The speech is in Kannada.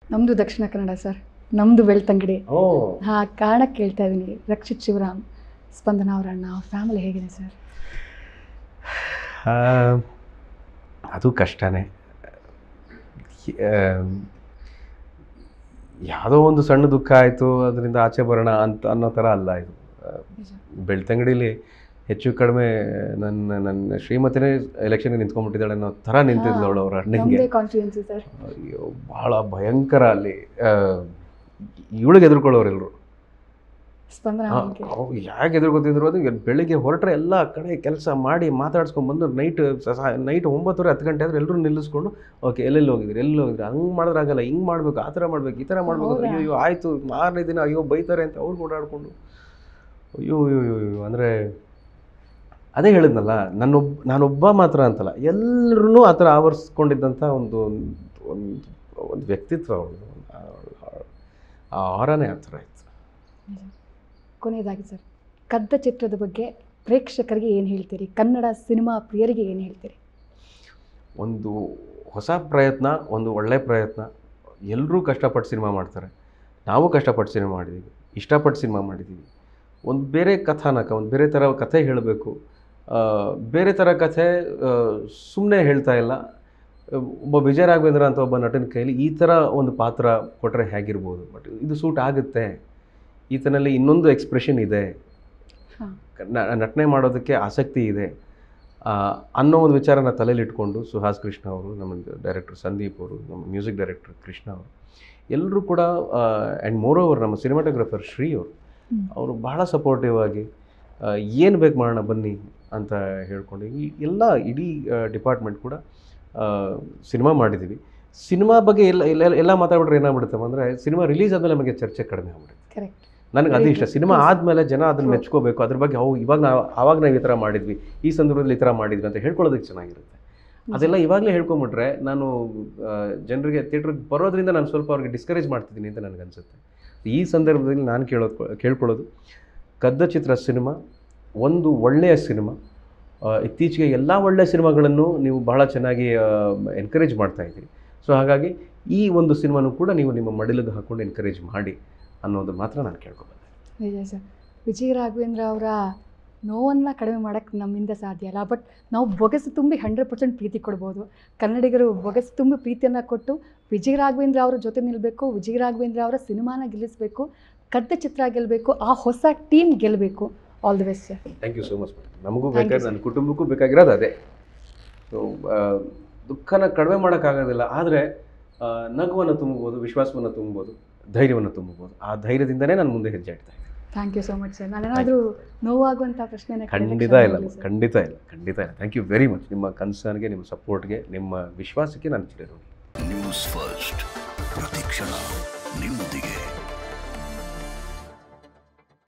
ನಮ್ಮದು ದಕ್ಷಿಣ ಕನ್ನಡ ಸರ್ ನಮ್ಮದು ಬೆಳ್ತಂಗಡಿ ಓ ಹಾಂ ಕಾರಣ ಕೇಳ್ತಾ ಇದ್ದೀನಿ ರಕ್ಷಿತ್ ಶಿವರಾಮ್ ಸ್ಪಂದನ ಅವರ ಅಣ್ಣ ಫ್ಯಾಮಿಲಿ ಹೇಗಿದೆ ಸರ್ ಆ, ಅದು ಕಷ್ಟನೇ ಆಮ್, ಯಾವುದೋ ಒಂದು ಸಣ್ಣ ದುಃಖ ಆಯಿತು ಅದರಿಂದ ಆಚೆ ಬರೋಣ ಅಂತ ಅನ್ನೋ ಥರ ಅಲ್ಲ ಇದು ಆ, ನಿಜ ಬೆಳ್ತಂಗಡಿಲಿ ಹೆಚ್ಚು ಕಡಿಮೆ ನನ್ನ ನನ್ನ ಶ್ರೀಮತಿನೇ ಎಲೆಕ್ಷನ್ಗೆ ನಿಂತ್ಕೊಂಡ್ಬಿಟ್ಟಿದ್ದಾಳೆ ಅನ್ನೋ ಥರ ನಿಂತಿದ್ಲು ಅವಳು ಅವ್ರ ಅಣ್ಣಂಗೆ ನಮ್ಮದೇ ಕಾನ್ಫಿಡೆನ್ಸಿ ಸರ್ ಅಯ್ಯೋ ಭಾಳ ಭಯಂಕರ ಅಲ್ಲಿ ಇವಳಿಗೆ ಎದುರ್ಕೊಳ್ಳೋರು ಎಲ್ಲರೂ ಸ್ಪಂದನ ಅವ್ರಿಗೆ ಯಾಕೆ ಎದುರ್ಕೊತಿದ್ರು ಅದು ಇವತ್ತು ಬೆಳಿಗ್ಗೆ ಹೊರಟ್ರೆ ಎಲ್ಲ ಕಡೆ ಕೆಲಸ ಮಾಡಿ ಮಾತಾಡ್ಸ್ಕೊಂಡು ಬಂದು ನೈಟ್ ನೈಟ್ ಒಂಬತ್ತುವರೆ ಹತ್ತು ಗಂಟೆ ಆದ್ರೆ ಎಲ್ಲರೂ ನಿಲ್ಲಿಸ್ಕೊಂಡು ಓಕೆ ಎಲ್ಲೆಲ್ಲಿ ಹೋಗಿದ್ರಿ ಎಲ್ಲಿ ಹೋಗಿದ್ರಿ ಹಂಗೆ ಮಾಡಿದ್ರೆ ಆಗಲ್ಲ ಹಿಂಗೆ ಮಾಡಬೇಕು ಆ ಥರ ಮಾಡ್ಬೇಕು ಈ ಥರ ಮಾಡ್ಬೇಕು ಅಂದ್ರೆ, ಹೌದಾ? ಅಯ್ಯೋ ಅಯ್ಯೋ ಆಯಿತು ಮಾರನೇ ದಿನ ಅಯ್ಯೋ ಬೈತಾರೆ ಅಂತ ಅವ್ರು ಓಡಾಡ್ಕೊಂಡು ಅಯ್ಯೋ ಅಯ್ಯೋ ಅಯ್ಯೋ ಅಯ್ಯೋ ಅಂದರೆ ಅದೇ ಹೇಳಿದ್ನಲ್ಲ ನನ್ನೊಬ್ಬ ನಾನೊಬ್ಬ ಮಾತ್ರ ಅಂತಲ್ಲ ಎಲ್ಲರೂ ಆ ಥರ ಆವರಿಸ್ಕೊಂಡಿದ್ದಂಥ ಒಂದು ಒಂದು ಒಂದು ವ್ಯಕ್ತಿತ್ವ ಅವಳು ಆ ಆರನೇ ಆ ಥರ ಇತ್ತು ಕೊನೆಯದಾಗಿ ಸರ್ ಕದ್ದ ಚಿತ್ರದ ಬಗ್ಗೆ ಪ್ರೇಕ್ಷಕರಿಗೆ ಏನು ಹೇಳ್ತೀರಿ ಕನ್ನಡ ಸಿನಿಮಾ ಪ್ರಿಯರಿಗೆ ಏನು ಹೇಳ್ತೀರಿ ಒಂದು ಹೊಸ ಪ್ರಯತ್ನ ಒಂದು ಒಳ್ಳೆಯ ಪ್ರಯತ್ನ ಎಲ್ಲರೂ ಕಷ್ಟಪಟ್ಟು ಸಿನಿಮಾ ಮಾಡ್ತಾರೆ ನಾವು ಕಷ್ಟಪಟ್ಟು ಸಿನಿಮಾ ಮಾಡಿದ್ದೀವಿ ಇಷ್ಟಪಟ್ಟು ಸಿನಿಮಾ ಮಾಡಿದ್ದೀವಿ ಒಂದು ಬೇರೆ ಕಥಾನಕ ಒಂದು ಬೇರೆ ಥರ ಕಥೆ ಹೇಳಬೇಕು ಬೇರೆ ಥರ ಕಥೆ ಸುಮ್ಮನೆ ಹೇಳ್ತಾ ಇಲ್ಲ ಒಬ್ಬ ವಿಜಯ ರಾಘವೇಂದ್ರ ಅಂತ ಒಬ್ಬ ನಟನ ಕೈಲಿ ಈ ಥರ ಒಂದು ಪಾತ್ರ ಕೊಟ್ಟರೆ ಹೇಗಿರ್ಬೋದು ಬಟ್ ಇದು ಸೂಟ್ ಆಗುತ್ತೆ ಈತನಲ್ಲಿ ಇನ್ನೊಂದು ಎಕ್ಸ್ಪ್ರೆಷನ್ ಇದೆ ಹಾಂ ನ- ನಟನೆ ಮಾಡೋದಕ್ಕೆ ಆಸಕ್ತಿ ಇದೆ ಆ, ಅನ್ನೋ ಒಂದು ವಿಚಾರನ ತಲೆಯಲ್ಲಿ ಇಟ್ಕೊಂಡು ಸುಹಾಸ್ ಕೃಷ್ಣ ಅವರು ನಮ್ಮ ಡೈರೆಕ್ಟರ್ ಸಂದೀಪ್ ಅವರು ನಮ್ಮ ಮ್ಯೂಸಿಕ್ ಡೈರೆಕ್ಟರ್ ಕೃಷ್ಣ ಅವರು ಎಲ್ಲರೂ ಕೂಡ ಆ್ಯಂಡ್ ಮೋರ್ ಓವರ್ ನಮ್ಮ ಸಿನಿಮಾಟೋಗ್ರಫರ್ ಶ್ರೀ ಅವರು ಹ್ಮ್. ಅವರು ಬಹಳ ಸಪೋರ್ಟಿವ್ ಆಗಿ ಏನು ಬೇಕು ಮಾಡೋಣ ಬನ್ನಿ ಅಂತ ಹೇಳ್ಕೊಂಡು ಈ ಎಲ್ಲ ಇಡೀ ಡಿಪಾರ್ಟ್ಮೆಂಟ್ ಕೂಡ ಸಿನಿಮಾ ಮಾಡಿದ್ದೀವಿ ಸಿನಿಮಾ ಬಗ್ಗೆ ಎಲ್ಲ ಎಲ್ಲ ಎಲ್ಲ ಮಾತಾಡ್ಬಿಟ್ರೆ ಏನಾಗ್ಬಿಡುತ್ತೆ ಅಂದರೆ ಸಿನಿಮಾ ರಿಲೀಸ್ ಆದಮೇಲೆ ನಮಗೆ ಚರ್ಚೆ ಕಡಿಮೆ ಆಗ್ಬಿಡುತ್ತೆ ಕರೆಕ್ಟ್ ನನಗೆ ಅದು ಇಷ್ಟ Very ಸಿನಿಮಾ good. ಆದಮೇಲೆ ಜನ ಅದನ್ನ True. ಮೆಚ್ಕೋಬೇಕು ಅದ್ರ ಬಗ್ಗೆ ಅವು ಇವಾಗ ನಾವು ಆವಾಗ ನಾವು ಈ ಥರ ಮಾಡಿದ್ವಿ ಈ ಸಂದರ್ಭದಲ್ಲಿ ಈ ಥರ ಮಾಡಿದ್ವಿ ಅಂತ ಹೇಳ್ಕೊಳ್ಳೋದಕ್ಕೆ ಚೆನ್ನಾಗಿರುತ್ತೆ ಅದೆಲ್ಲ ಇವಾಗಲೇ ಹೇಳ್ಕೊಂಬಿಟ್ರೆ ನಾನು ಆ, ಜನರಿಗೆ ಥಿಯೇಟ್ರಿಗೆ ಬರೋದ್ರಿಂದ ನಾನು ಸ್ವಲ್ಪ ಅವ್ರಿಗೆ ಡಿಸ್ಕರೇಜ್ ಮಾಡ್ತಿದ್ದೀನಿ ಅಂತ ನನಗನ್ಸುತ್ತೆ ಈ ಸಂದರ್ಭದಲ್ಲಿ ನಾನು ಕೇಳೋದು ಕೇಳ್ಕೊಳ್ಳೋದು ಕದ್ದ ಚಿತ್ರ ಸಿನಿಮಾ ಒಂದು ಒಳ್ಳೆಯ ಸಿನಿಮಾ ಆ, ಇತ್ತೀಚೆಗೆ ಎಲ್ಲ ಒಳ್ಳೆಯ ಸಿನಿಮಾಗಳನ್ನು ನೀವು ಬಹಳ ಚೆನ್ನಾಗಿ ಎನ್ಕರೇಜ್ ಮಾಡ್ತಾ ಇದ್ದೀರಿ ಸೊ ಹಾಗಾಗಿ ಈ ಒಂದು ಸಿನಿಮಾನು ಕೂಡ ನೀವು ನಿಮ್ಮ ಮಡಿಲಿಗೆ ಹಾಕ್ಕೊಂಡು ಎನ್ಕರೇಜ್ ಮಾಡಿ ಅನ್ನೋದು ಮಾತ್ರ ನಾನು ಕೇಳ್ಕೊಬಲ್ಲೆ ನಿಜ ಸರ್ ವಿಜಯ ರಾಘವೇಂದ್ರ ಅವರ ನೋವನ್ನು ಕಡಿಮೆ ಮಾಡೋಕ್ಕೆ ನಮ್ಮಿಂದ ಸಾಧ್ಯ ಅಲ್ಲ ಬಟ್ ನಾವು ಬೊಗಸು ತುಂಬಿ ಹಂಡ್ರೆಡ್ ಪರ್ಸೆಂಟ್ ಪ್ರೀತಿ ಕೊಡ್ಬೋದು ಕನ್ನಡಿಗರು ಬೊಗಸು ತುಂಬಿ ಪ್ರೀತಿಯನ್ನು ಕೊಟ್ಟು ವಿಜಯ ರಾಘವೇಂದ್ರ ಅವರ ಜೊತೆ ನಿಲ್ಲಬೇಕು ವಿಜಯ ರಾಘವೇಂದ್ರ ಅವರ ಸಿನಿಮಾನ ಗೆಲ್ಲಿಸಬೇಕು ಕದ್ದ ಚಿತ್ರ ಗೆಲ್ಲಬೇಕು ಆ ಹೊಸ ಟೀಮ್ ಗೆಲ್ಲಬೇಕು all the best sir thank you so much ನಮಗೂ Thank you, ಬೇಕಾದ್ರೆ sir. ನನ್ನ ಕುಟುಂಬಕ್ಕೂ ಬೇಕಾಗಿರೋದು ಅದೇ ಸೊ ದುಃಖನ ಕಡಿಮೆ ಮಾಡೋಕ್ಕಾಗೋದಿಲ್ಲ ಆದರೆ ನಗುವನ್ನು ತುಂಬಬೋದು ವಿಶ್ವಾಸವನ್ನು ತುಂಬಬೋದು ಧೈರ್ಯವನ್ನು ತುಂಬಬೋದು ಆ ಧೈರ್ಯದಿಂದನೇ ನಾನು ಮುಂದೆ ಹೆಜ್ಜೆ ಇಡ್ತಾ ಇದ್ದೀನಿ thank you so much sir ನಾನೇನಾದರೂ ನೋವಾಗುವಂಥ ಪ್ರಶ್ನೆನ ಖಂಡಿತ ಇಲ್ಲ ಖಂಡಿತ ಇಲ್ಲ ಖಂಡಿತ ಇಲ್ಲ ಥ್ಯಾಂಕ್ ಯು ವೆರಿ ಮಚ್ ನಿಮ್ಮ ಕನ್ಸರ್ನ್ಗೆ ನಿಮ್ಮ ಸಪೋರ್ಟ್ಗೆ ನಿಮ್ಮ ವಿಶ್ವಾಸಕ್ಕೆ ನಾನು ಚಿರಋಣಿ ನ್ಯೂಸ್ ಫಸ್ಟ್ ಪ್ರತಿಕ್ಷಣ ನಿಮ್ಮೊಂದಿಗೆ